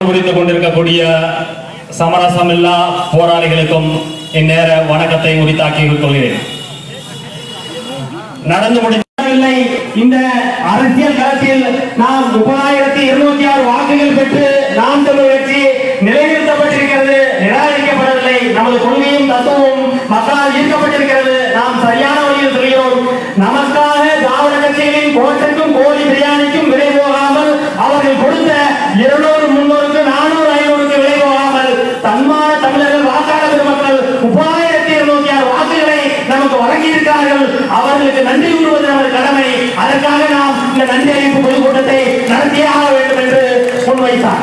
புரிந்து கொண்டிருக்கக்கூடிய சமரசமில்லா போராளிகளுக்கும் இந்நேர வணக்கத்தை உரித்தாக்கிக் கொள்கிறேன் நடந்து முடிந்தவில்லை இந்த அரசியல் களத்தில் நாம் முப்பதாயிரத்தி இருநூத்தி ஆறு வாக்குகள் பெற்று நாம் தமிழ் கட்சி நிலைநிறுத்தப்பட்டிருக்கிறது நிராகரிக்கப்படவில்லை நமது கொள்கையும் தத்துவமும் மக்களால் ஈர்க்கப்பட்டிருக்கிறது நாம் சரியான வழியில் செல்கிறோம் நமக்காக திராவிட கட்சிகளின் கோட்டக்கும் கோழி பிரியாணிக்கும் விலை போகாமல் அவர்கள் கொடுத்த இருநூறு முன்னூறுக்கு நானூறு ஐநூறுக்கு விலை போகாமல் தன்மான தமிழர்கள் வாக்காளர் பெருமக்கள் முப்பதாயிரத்தி இருநூத்தி ஆறு வாக்குகளை நமக்கு வழங்கியிருக்கிறார்கள் அவர்களுக்கு நன்றி கூறுவது நமது கடமை அதற்காக நாம் இந்த நன்றி அறிவிப்பு பொதுக்கூட்டத்தை நடத்தியே ஆக வேண்டும் என்று முன்வைத்தார்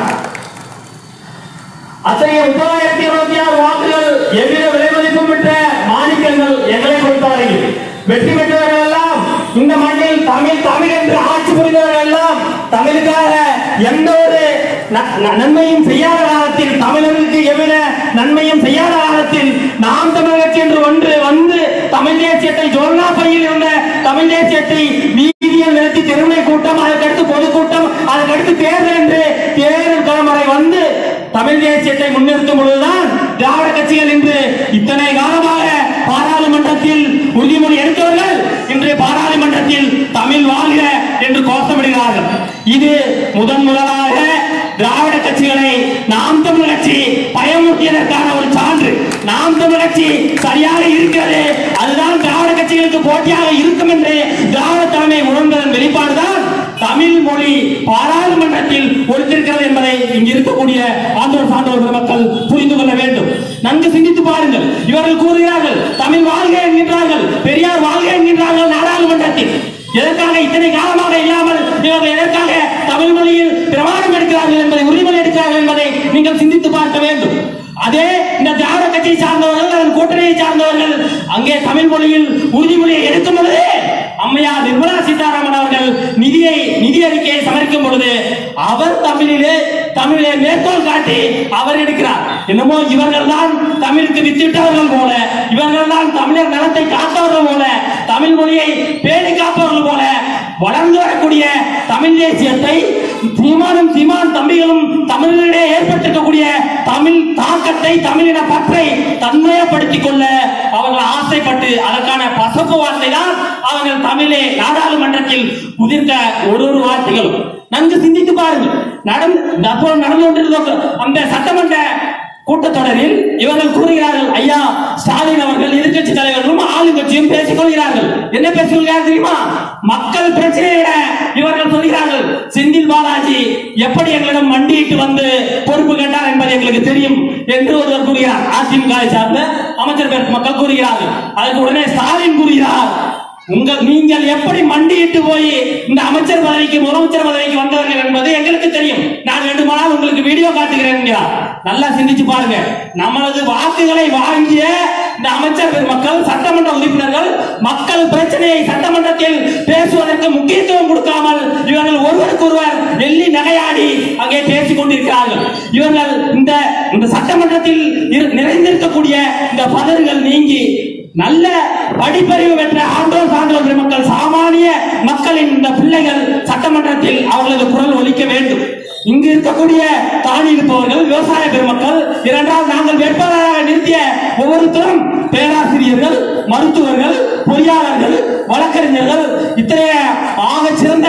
அத்தகைய முப்பதாயிரத்தி இருபத்தி ஆறு வாக்குகள் எவ்வித விலை மதிப்பும் பெற்ற மாணிக்கங்கள் எங்களை பொறுத்தவரையில் வெற்றி பெற்றவர்கள் எல்லாம் இந்த மண்ணில் தமிழ் தமிழ் என்று ஆட்சி புரிந்தவர்கள் எல்லாம் தமிழுக்காக எந்த ஒரு ந- ந- நன்மையும் செய்யாத காலத்தில் தமிழர்களுக்கு எவ்வித நன்மையும் செய்யாத காலத்தில் நாம் தமிழ் கட்சி என்று ஒன்று வந்து தமிழ் தேசியத்தை ஜோர்னா பையில் இருந்த தமிழ் தேசியத்தை வீதியில் நிறுத்தி தெருமுனை கூட்டம் அதற்கடுத்து பொதுக்கூட்டம் அதற்கடுத்து தேர்தல் என்று தேர்தல் தலைமுறை வந்து தமிழ் தேசியத்தை முன்னிறுத்தும் பொழுதுதான் திராவிட கட்சிகள் இன்று இத்தனை காலமாக பாராளுமன்றத்தில் உறுதிமொழி எடுத்தவர்கள் இன்று பாராளுமன்றத்தில் தமிழ் வாழ்க என்று கோஷமிடுகிறார்கள் இது முதன் முதலாக திராவிட கட்சிகளை நாம் தமிழ் கட்சி பயமுறுத்தியதற்கான ஒரு சான்று நாம் தமிழ் கட்சி சரியாக இருக்கிறது அதுதான் திராவிட கட்சிகளுக்கு போட்டியாக இருக்கும் என்று திராவிட தலைமை உணர்ந்ததன் வெளிப்பாடுதான் தமிழ் மொழி பாராளுமன்றத்தில் ஒழித்திருக்கிறது என்பதை இங்கு இருக்கக்கூடிய ஆண்டோர் சான்றோர் பெருமக்கள் புரிந்து கொள்ள வேண்டும் நன்கு சிந்தித்து பாருங்கள் இவர்கள் கூறுகிறார்கள் தமிழ் வாழ்க என்கின்றார்கள் பெரியார் வாழ்க என்கின்றார்கள் நாடாளுமன்றத்தில் எதற்காக இத்தனை காலமாக இல்லாமல் இவர்கள் எதற்காக தமிழ் மொழியில் பிரமாணம் எடுக்கிறார்கள் என்பதை உரிமை எடுக்கிறார்கள் என்பதை நீங்கள் சிந்தித்து பார்க்க வேண்டும் அதே இந்த திராவிட கட்சியை சார்ந்தவர்கள் அதன் கூட்டணியை சார்ந்தவர்கள் அங்கே தமிழ் மொழியில் உறுதிமொழியை எடுக்கும் பொழுது அம்மையார் நிர்மலா சீதாராமன் அவர்கள் நிதியை நிதி அறிக்கையை சமர்ப்பிக்கும் பொழுது அவர் தமிழிலே தமிழை மேற்கோள் காட்டி அவர் எடுக்கிறார் என்னமோ இவர்கள் தான் தமிழுக்கு வித்திட்டவர்கள் போல இவர்கள் தான் தமிழர் நலத்தை காத்தவர்கள் போல தமிழ் மொழியை பேணி காப்பவர்கள் போல வளர்ந்து வரக்கூடிய தமிழ் தேசியத்தை சீமானும் சீமான் தம்பிகளும் தமிழிலே ஏற்பட்டிருக்கக்கூடிய தமிழ் தாக்கத்தை தமிழின பற்றை தன்மயப்படுத்திக் கொள்ள அவர்கள் ஆசைப்பட்டு அதற்கான பசப்பு வார்த்தை தான் அவர்கள் தமிழே நாடாளுமன்றத்தில் உதிர்த்த ஒரு ஒரு வார்த்தைகளும் நன்கு சிந்தித்து பாருங்கள் நடந்து அப்போ நடந்து கொண்டிருந்த அந்த சட்டமன்ற கூட்டத்தொடரில் இவர்கள் கூறுகிறார்கள் ஐயா ஸ்டாலின் அவர்கள் எதிர்க்கட்சி தலைவர்களும் ஆளுங்கட்சியும் பேசிக் கொள்கிறார்கள் என்ன பேசுகிறார்கள் தெரியுமா மக்கள் பிரச்சனையிட இவர்கள் சொல்கிறார்கள் செந்தில் பாலாஜி எப்படி எங்களிடம் மண்டியிட்டு வந்து பொறுப்பு கேட்டார் என்பது எங்களுக்கு தெரியும் என்று ஒருவர் கூறுகிறார் அதிமுக சார்ந்த அமைச்சர் பெரு- மக்கள் கூறுகிறார்கள் அதற்கு உடனே ஸ்டாலின் கூறுகிறார் உங்கள் நீங்கள் எப்படி மண்டியிட்டு போய் இந்த அமைச்சர் பதவிக்கு முதலமைச்சர் பதவிக்கு வந்தவர்கள் என்பது எங்களுக்கு தெரியும் நான் வேண்டுமானால் உங்களுக்கு வீடியோ காட்டுகிறேன் என்கிறார். நல்லா சிந்திச்சு பாருங்க நமது வாக்குகளை வாங்கிய இந்த அமைச்சர் பெருமக்கள் சட்டமன்ற உறுப்பினர்கள் மக்கள் பிரச்சனையை சட்டமன்றத்தில் பேசுவதற்கு முக்கியத்துவம் கொடுக்காமல் இவர்கள் ஒருவருக்கொருவர் எள்ளி நகையாடி அங்கே பேசிக் கொண்டிருக்கிறார்கள் இவர்கள் இந்த இந்த சட்டமன்றத்தில் இரு- நிறைந்திருக்கக்கூடிய இந்த பதறுகள் நீங்கி நல்ல படிப்பறிவு பெற்ற ஆண்டோர் சான்றோர் பெருமக்கள் சாமானிய மக்களின் இந்த பிள்ளைகள் சட்டமன்றத்தில் அவர்களது குரல் ஒலிக்க வேண்டும் இங்கு இருக்கக்கூடிய தானி இருப்பவர்கள் விவசாய பெருமக்கள் இரண்டாவது நாங்கள் வேட்பாளராக நிறுத்திய ஒவ்வொருத்தரும் பேராசிரியர்கள் மருத்துவர்கள் பொறியாளர்கள் வழக்கறிஞர்கள் இத்தகைய ஆகச் சிறந்த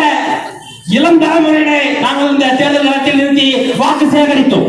இளம் தலைமுறையினை நாங்கள் இந்த தேர்தல் களத்தில் நிறுத்தி வாக்கு சேகரித்தோம்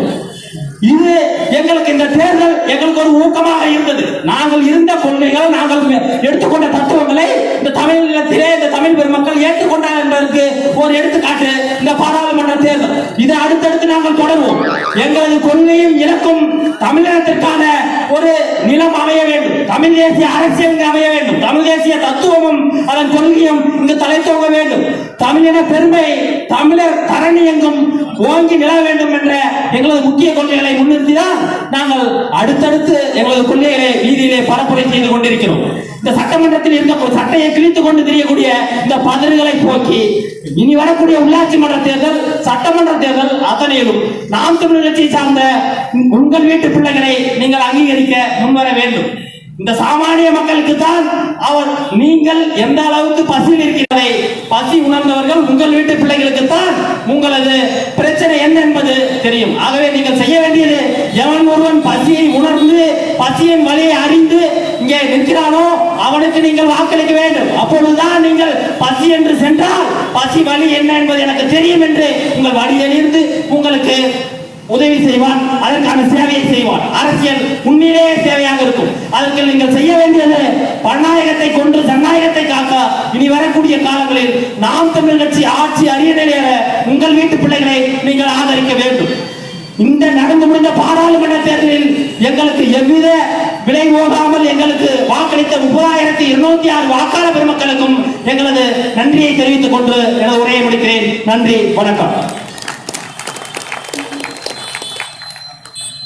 இது எங்களுக்கு இந்த தேர்தல் எங்களுக்கு ஒரு ஊக்கமாக இருந்தது நாங்கள் இருந்த கொள்கைகள் நாங்கள் எடுத்துக்கொண்ட தத்துவங்களை இந்த தமிழகத்திலே இந்த தமிழ் பெருமக்கள் ஏற்றுக்கொண்டார் என்பதற்கு ஒரு எடுத்துக்காட்டு இந்த பாராளுமன்ற தேர்தல் இதை அடுத்தடுத்து நாங்கள் தொடருவோம் எங்களது கொள்கையும் இலக்கும் தமிழகத்திற்கான ஒரு நிலம் அமைய வேண்டும் தமிழ் தேசிய அரசியல் இங்கு அமைய வேண்டும் தமிழ் தேசிய தத்துவமும் அதன் கொள்கையும் இங்கு தலைத்தோங்க வேண்டும் தமிழின பெருமை தமிழர் தரணி எங்கும் ஓங்கி நில வேண்டும் என்ற எங்களது முக்கிய கொள்கைகளை முன்னிறுத்திதான் நாங்கள் அடுத்தடுத்து எங்களது கொள்கைகளை வீதியிலே பரப்புரை செய்து கொண்டிருக்கிறோம் இந்த சட்டமன்றத்தில் இருக்க சட்டையை கிழித்துக் கொண்டு தெரியக்கூடிய இந்த பதறுகளை போக்கி இனி வரக்கூடிய உள்ளாட்சி மன்ற தேர்தல் சட்டமன்ற தேர்தல் அத்தனையிலும் நாம் தமிழர் கட்சியை சார்ந்த உங்கள் வீட்டு பிள்ளைகளை நீங்கள் அங்கீகரிக்க முன்வர வேண்டும் இந்த சாமானிய மக்களுக்கு தான் அவர் நீங்கள் எந்த அளவுக்கு பசியில் இருக்கிறதை பசி உணர்ந்தவர்கள் உங்கள் வீட்டு பிள்ளைகளுக்கு தான் உங்களது பிரச்சனை என்ன என்பது தெரியும் ஆகவே நீங்கள் செய்ய வேண்டியது எவன் ஒருவன் பசியை உணர்ந்து பசியின் வழியை அறிந்து இங்கே நிற்கிறானோ அவனுக்கு நீங்கள் வாக்களிக்க வேண்டும் அப்பொழுதுதான் நீங்கள் பசி என்று சென்றால் பசி வழி என்ன என்பது எனக்கு தெரியும் என்று உங்கள் வழியிலிருந்து உங்களுக்கு உதவி செய்வான் அதற்கான சேவையை செய்வான் அரசியல் உண்மையிலேயே சேவையாக இருக்கும் அதற்கு நீங்கள் செய்ய வேண்டியது பன்னாயகத்தை கொண்டு ஜனநாயகத்தை காக்க இனி வரக்கூடிய காலங்களில் நாம் தமிழ் கட்சி ஆட்சி அரியணையில உங்கள் வீட்டு பிள்ளைகளை நீங்கள் ஆதரிக்க வேண்டும் இந்த நடந்து முடிந்த பாராளுமன்ற தேர்தலில் எங்களுக்கு எவ்வித விலை போகாமல் எங்களுக்கு வாக்களித்த முப்பதாயிரத்தி இருநூத்தி ஆறு வாக்காளர் பெருமக்களுக்கும் எங்களது நன்றியை தெரிவித்துக் கொண்டு எனது உரையை முடிக்கிறேன் நன்றி வணக்கம்